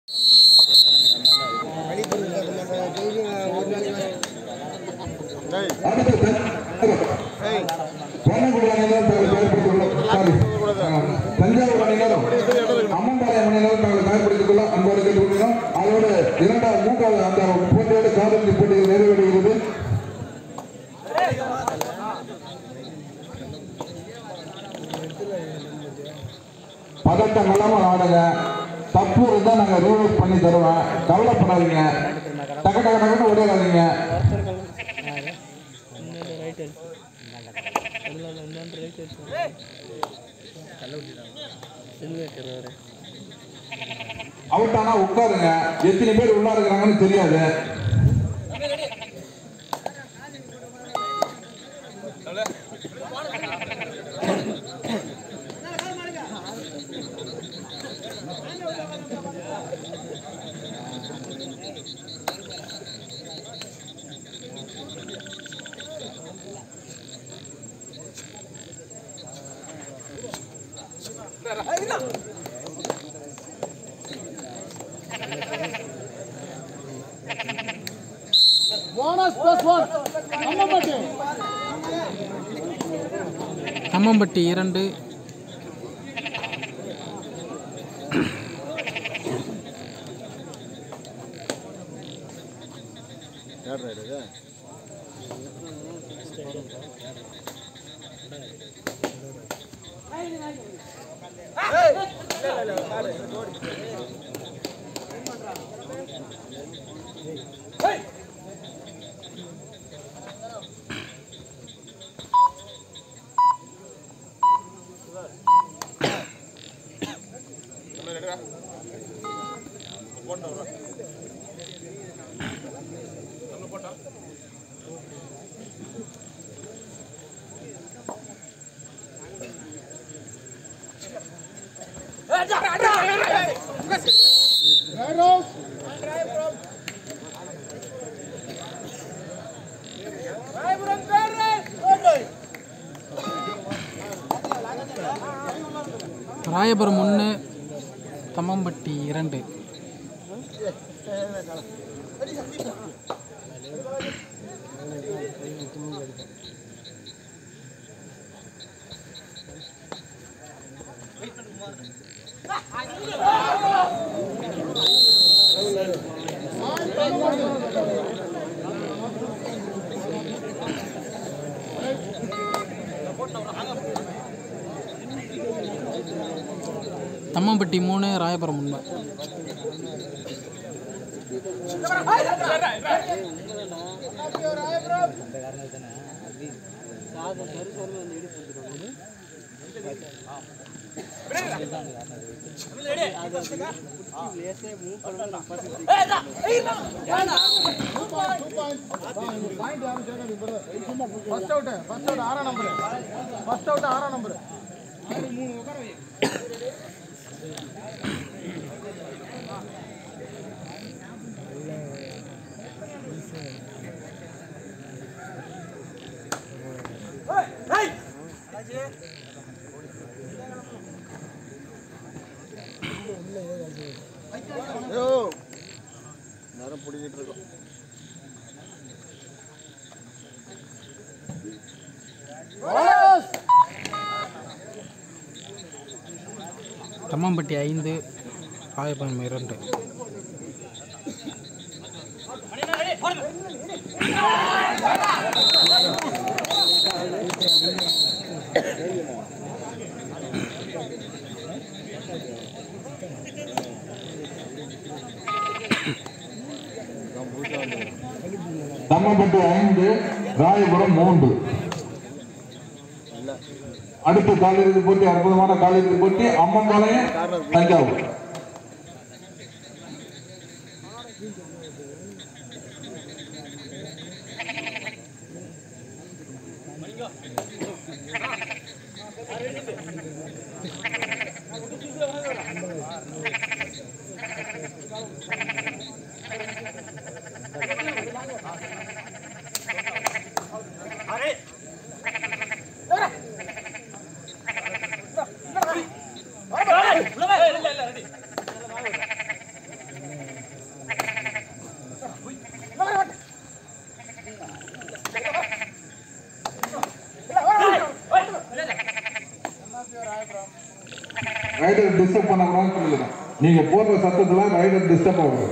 அடுத்து பொன்னங்குடி அணியினர் தங்களை தயார்படுத்திக் கொள்ள சாரி தஞ்சாவூர் அணியினரும் அம்மன்பாளையம் அணியினரும் தங்களை தயார்படுத்திக் கொள்ள அன்போடு கேட்டுக்கொள்கிறோம் அதோடு இரண்டாவது மூன்றாவது அந்த போட்டியோடு காலிறுதி போட்டிகள் நிறைவடைகிறது பதட்டம் இல்லாமல் ஆடுங்க தப்பு இருந்தால் நாங்கள் ரீவர்ஸ் பண்ணி தருவேன் கவலைப்படாதீங்க டக்கு டக்கு டக்குன்னு ஓடிடாதீங்க அவுட் ஆனா உட்காருங்க எத்தனை பேர் உள்ள இருக்கிறாங்கன்னு தெரியாது கம்மம்பட்டி இரண்டு ராயபுரம் ஒன்று கம்மம்பட்டி இரண்டு தம்மம்பட்டி மூணு ராயபுரம் ஒன்று ஃபர்ஸ்ட் அவுட் ஃபர்ஸ்ட் அவுட் ஆறாம் நம்பர் ஃபர்ஸ்ட் அவுட் ஆறாம் நம்பர் நேரம் பிடிக்கிட்டு இருக்கோம் தம்மம்பட்டி ஐந்து ராயபுரம் இரண்டு தம்மம்பட்டு ஐந்து ராயபுரம் மூன்று அடுத்த காலிறுதி போட்டி அற்புதமான காலிறுதி போட்டி அம்மன்பாளையம் தஞ்சாவூர் டிஸ்டர்ப் பண்ணக்கூடாதுன்னு சொல்லிக்கிறேன் நீங்க போடுற சத்தத்துல ரைடர் டிஸ்டர்ப் ஆகுது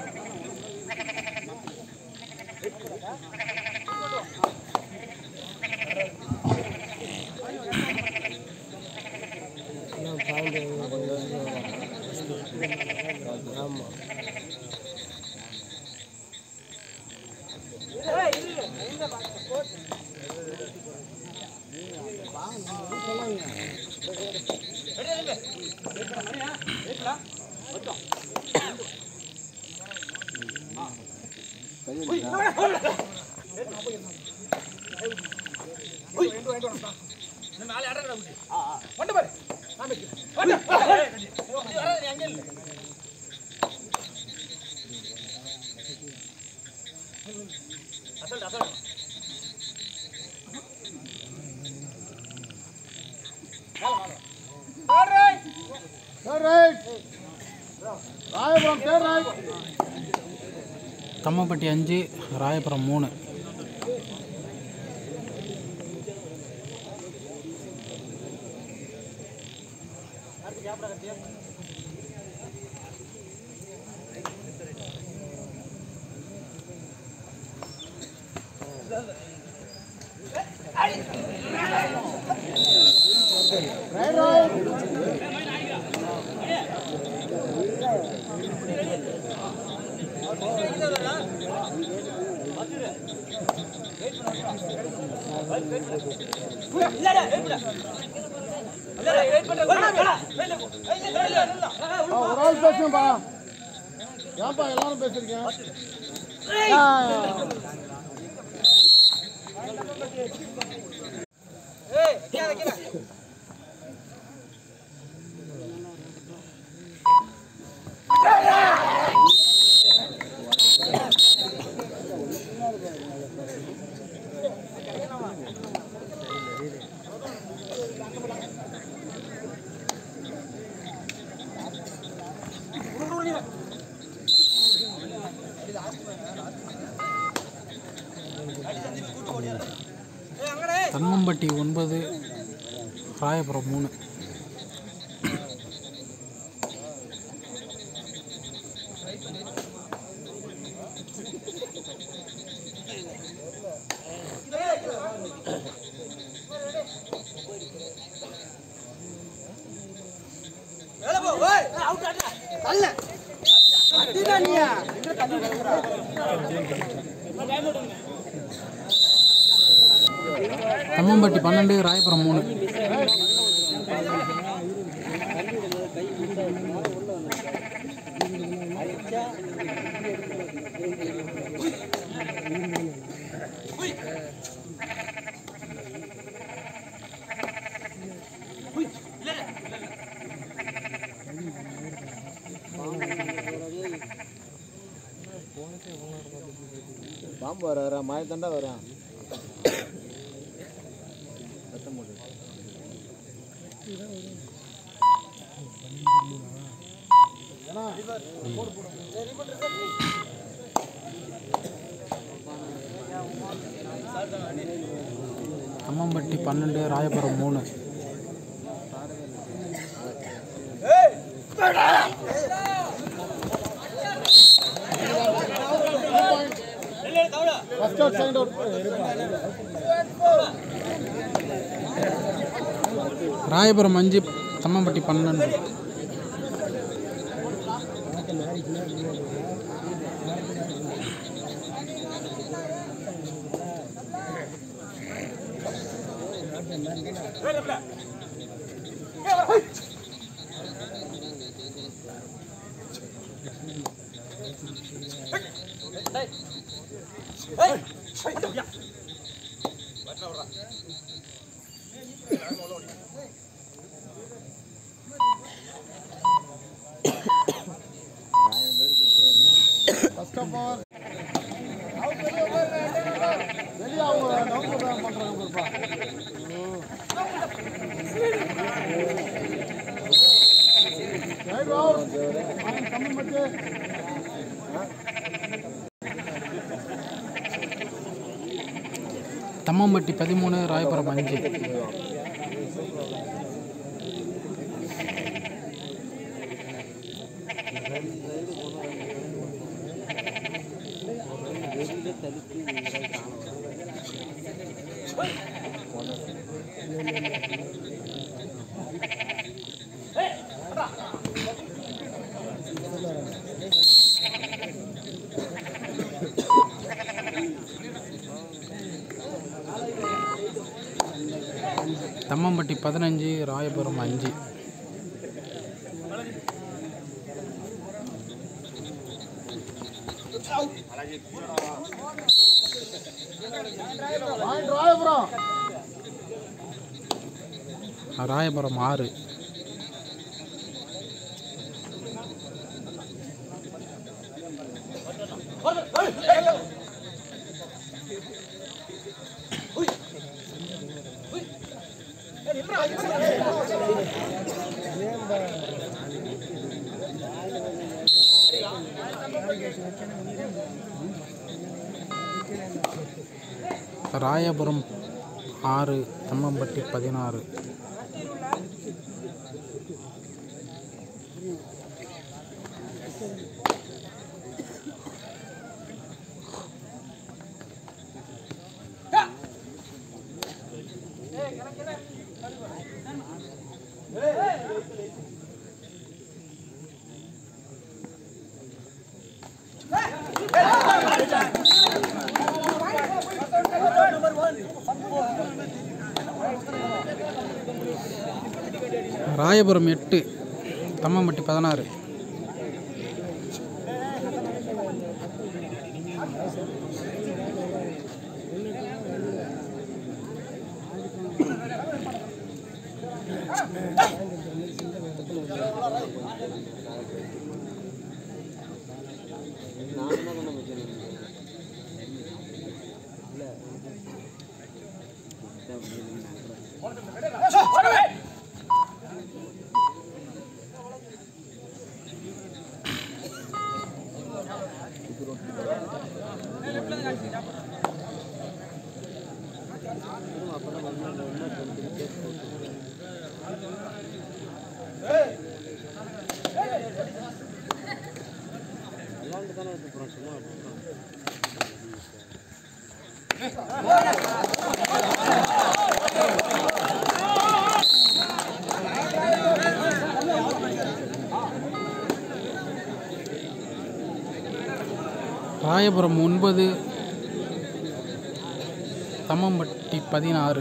Third right. Rayapuram third right. Thammampatti அஞ்சு ராயபுரம் மூணு Right right. ஆ, ஒரு ஆள் பேசுங்கப்பா ஏன்பா எல்லாரும் பேசுறீங்க ஆ. தம்மம்பட்டி ஒன்பது ராயபுரம் மூணு தம்மம்பட்டி பன்னெண்டு ராயபுரம் மூணு பாம்பு வர வர மாயத்தண்டா வரான் தம்மம்பட்டி பன்னெண்டு ராயபுரம் மூணு first out second out Rayapuram அஞ்சு தம்மம்பட்டி பன்னெண்டு ஃபர்ஸ்ட் ஆஃப் ஆல் வெளியே அவங்க டவுன் பண்றாங்க பாருப்பா ரைட் அவுட் கம்மி மட்டு தம்மம்பட்டி பதிமூணு ராயபுரம் அஞ்சு தம்மம்பட்டி பதினஞ்சு ராயபுரம் அஞ்சு பாயிண்ட் ராயபுரம் ராயபுரம் ஆறு ராயபுரம் ஆறு தம்மம்பட்டி பதினாறு ராயபுரம் எட்டு தம்மம்பட்டி பதினாறு ராயபுரம் ஒன்பது தம்மம்பட்டி பதினாறு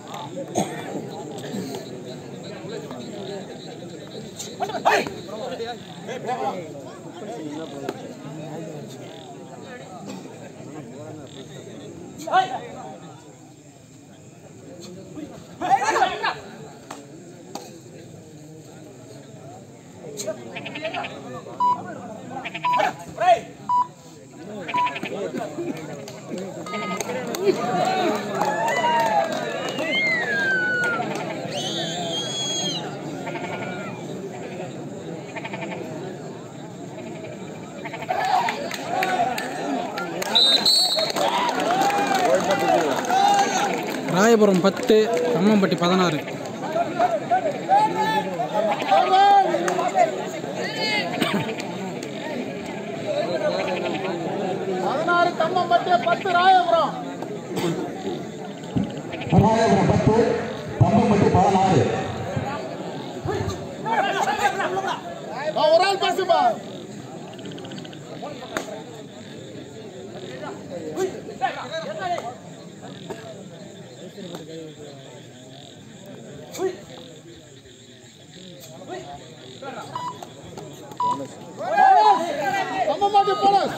ராயபுரம் பத்து தம்மம்பட்டி பதினாறு பதினாறு தம்மம்பட்டி பத்து ராயபுரம் ராயபுரம் பத்து தம்பம்பட்டி பதினாறு ஆ, ஒரு ஆள் பேசுப்பா தம்மம்பட்டி போலீஸ்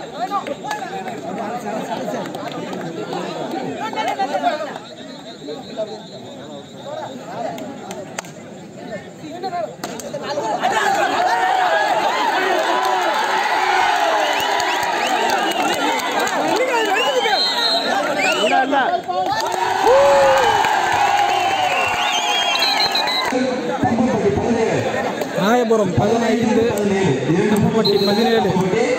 தம்பம்பட்டி பதினேழு ராயபுரம் பதினைந்து தம்மம்பட்டி பதினேழு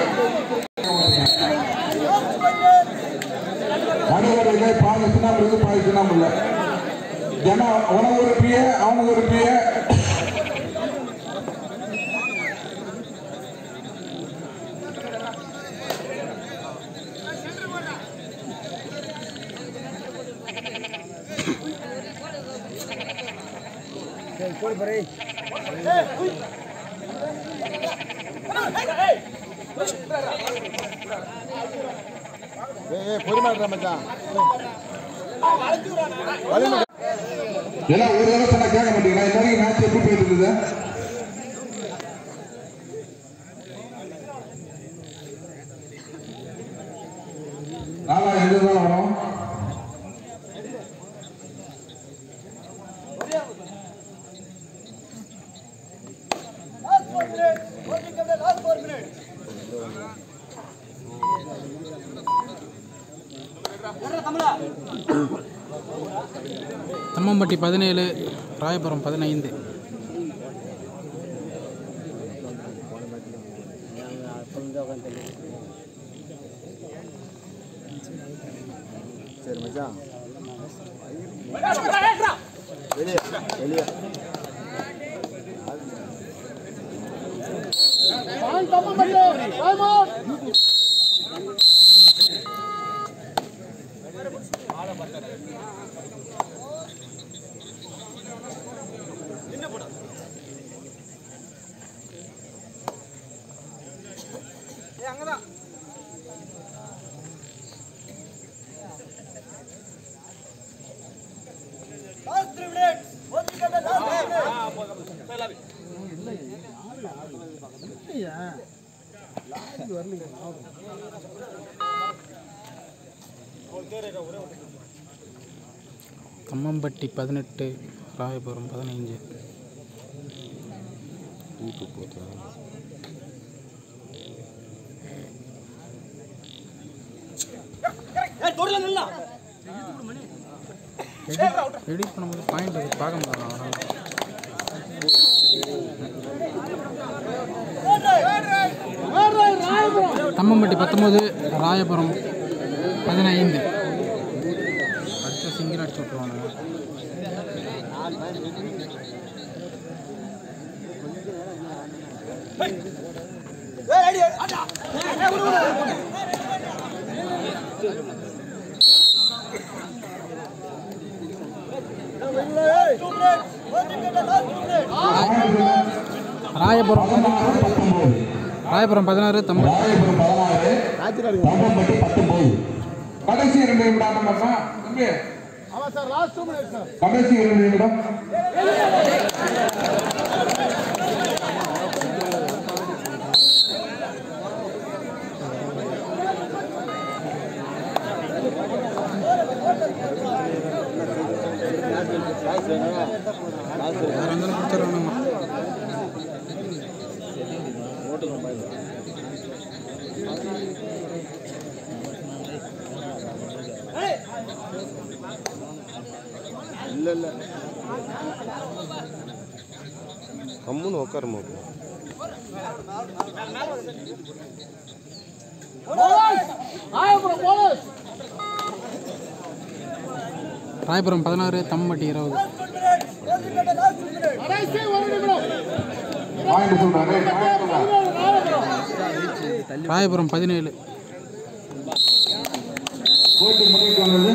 நடுவர்களே பாதி சின்னம் இருக்கு பாதி சின்னம் இல்லை ஏன்னா உனக்கு ஒரு பிய அவனுக்கு ஒரு பிய ஏய் பொறுமையா இருடா மச்சான் வலிமை எல்லாம் ஒரு தடவை சொன்னா கேட்க மாட்டீங்களா இது வரைக்கும் மேட்ச் எப்படி போயிட்டு இருக்குது நாளா எங்க தான் வரும் தம்மம்பட்டி பதினேழு ராயபுரம் பதினைந்து சரி மச்சான் வெளியே வெளியே தம்மம்பட்டி பதினெட்டு ராயபுரம் பதினைஞ்சு எடிட் பண்ணும்போது பாயிண்ட் அது பார்க்க முடியல அவனால் தம்மம்பட்டி பத்தொம்போது ராயபுரம் பதினைந்து அடுத்த சிங்கிள் அடிச்சு விட்ருவானுங்க ராயபுரம் பதினாறு பத்தொன்பது ராயபுரம் பதினாறு தம்பம் ராயபுரம் பதினாறு தம்பம்பட்டி பத்தொன்பது கடைசி இரண்டு நிமிடம் நம்ம தம்பி ஆமா sir last two minutes sir கடைசி இரண்டு நிமிடம் யார் வந்தாலும் கொடுத்துட்றானுங்க இல்ல இல்ல கம்முன்னு உட்காருமா ஆயபுரம் போலீஸ் ராயபுரம் பதினாறு தம்மம்பட்டி இருபது கடைசி ஒரு நிமிடம் பாயிண்ட் சொல்றாரு பாயிண்ட் சொல்றாரு ராயபுரம் பதினேழு போட்டி முடிவுக்கு வந்தது